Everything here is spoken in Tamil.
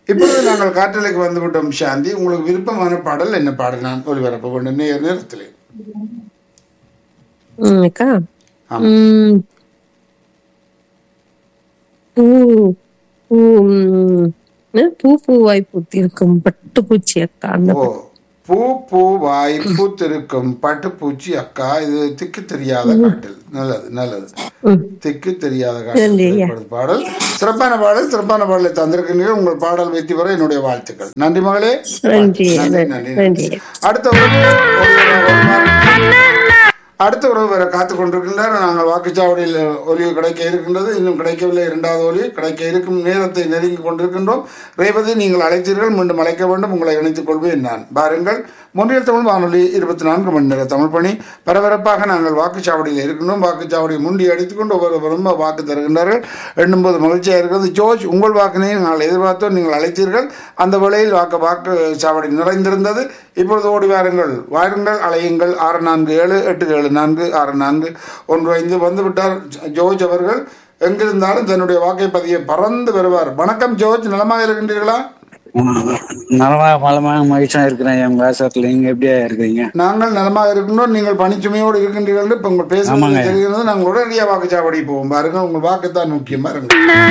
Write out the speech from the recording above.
இப்பொழுது நாங்கள் காற்றலைக்கு வந்து விட்டோம் சாந்தி உங்களுக்கு விருப்பமான பாடல் என்ன பாடல் நான் ஒளிபரப்ப வேண்டும் நேர நேரத்தில் ம், அக்கா ஆமா. ம். பூ பூ ம், என்ன? பூ பூவாய் பூத்திருக்கும் பட்டுப்பூச்சி அக்கா அந்த ஓ பூ பூ வாய் பூத்திருக்கும் பட்டுப்பூச்சி அக்கா இது திக்கு தெரியாத காட்டில் நல்லது நல்லது ம். திக்கு தெரியாத காட்டில் நன்றி ஐயா. திரைப்பட பாடல் சிறப்பான பாடல் சிறப்பான பாடலை தந்திருக்கின்றீர்கள் உங்கள் பாடல் வெற்றி பெற என்னுடைய வாழ்த்துக்கள் நன்றி மகளே நன்றி நன்றி நன்றி நன்றி நன்றி அடுத்த உறவு ஒரு- ஒரு மாறி- அடுத்த உறவு வேற காத்துக் கொண்டிருக்கின்றார் நாங்கள் வாக்குச்சாவடியில் ஒலி கிடைக்க இருக்கின்றது இன்னும் கிடைக்கவில்லை இரண்டாவது ஒலி கிடைக்க இருக்கும் நேரத்தை நெருங்கி கொண்டிருக்கின்றோம் ரேவதி நீங்கள் அழைத்தீர்கள் மீண்டும் அழைக்க வேண்டும் உங்களை இணைத்துக் கொள்வேன் நான் பாருங்கள் முன்னில் தமிழ் வானொலி இருபத்தி நான்கு மணி நேர தமிழ் பணி பரபரப்பாக நாங்கள் வாக்குச்சாவடியில் இருக்கின்றோம் வாக்குச்சாவடியை முண்டி அடித்துக்கொண்டு ஒவ்வொருவரும் வாக்கு தருகின்றார்கள் எண்ணும்போது மகிழ்ச்சியாக இருக்கிறது ஜோர்ஜ் உங்கள் வாக்கினை நாங்கள் எதிர்பார்த்தோம் நீங்கள் அழைத்தீர்கள் அந்த வேளையில் வாக்கு வாக்கு சாவடி நிறைந்திருந்தது இப்பொழுது ஓடி வாருங்கள் வாருங்கள் அலையுங்கள் ஆறு நான்கு ஏழு எட்டு ஏழு நான்கு ஆறு நான்கு ஒன்று ஐந்து வந்துவிட்டார் ஜோர்ஜ் அவர்கள் எங்கிருந்தாலும் தன்னுடைய வாக்கை பதிய பறந்து வருவார் வணக்கம் ஜோர்ஜ் நலமாக இருக்கின்றீர்களா நலமா பலமா மகிழ்ச்சியா இருக்கிறேன் என் விவசாயத்துல நீங்க எப்படியா இருக்கிறீங்க நாங்கள் நலமாக இருக்கின்றோம் நீங்கள் பணிச்சுமையோடு இருக்கின்றீர்கள் என்று இப்ப உங்கள் பேசுவது ஆமாங்க. தெரிகிறது நாங்கள் உடனடியாக வாக்குச்சாவடி போவோம் பாருங்கள் உங்கள் வாக்குத்தான் முக்கியம் பாருங்கள்